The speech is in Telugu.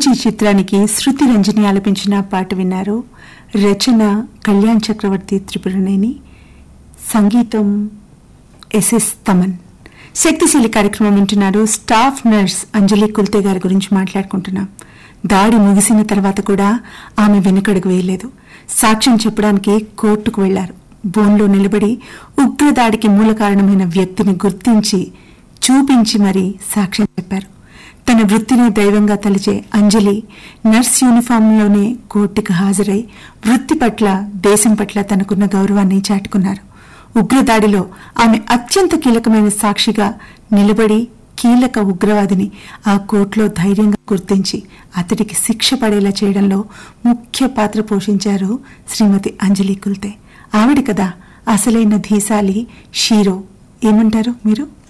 ఓజీ చిత్రానికి శృతి రంజని ఆలపించిన పాట విన్నారు రచన కళ్యాణ్ చక్రవర్తి త్రిపురనేని సంగీతం ఎస్ఎస్ తమన్ శక్తిశీలి కార్యక్రమం వింటున్నారు స్టాఫ్ నర్స్ అంజలి కుల్తే గారి గురించి మాట్లాడుకుంటున్నాం దాడి ముగిసిన తర్వాత కూడా ఆమె వెనుకడుగు వేయలేదు సాక్ష్యం చెప్పడానికి కోర్టుకు వెళ్లారు బోన్లో నిలబడి ఉగ్రదాడికి మూల కారణమైన వ్యక్తిని గుర్తించి చూపించి మరీ సాక్ష్యం చెప్పారు తన వృత్తిని దైవంగా తలిచే అంజలి నర్స్ యూనిఫామ్లోనే కోర్టుకు హాజరై వృత్తి పట్ల దేశం పట్ల తనకున్న గౌరవాన్ని చాటుకున్నారు ఉగ్రదాడిలో ఆమె అత్యంత కీలకమైన సాక్షిగా నిలబడి కీలక ఉగ్రవాదిని ఆ కోర్టులో ధైర్యంగా గుర్తించి అతడికి శిక్ష పడేలా చేయడంలో ముఖ్య పాత్ర పోషించారు శ్రీమతి అంజలి కుల్తే ఆవిడ కదా అసలైన ధీశాలి షీరో ఏమంటారు మీరు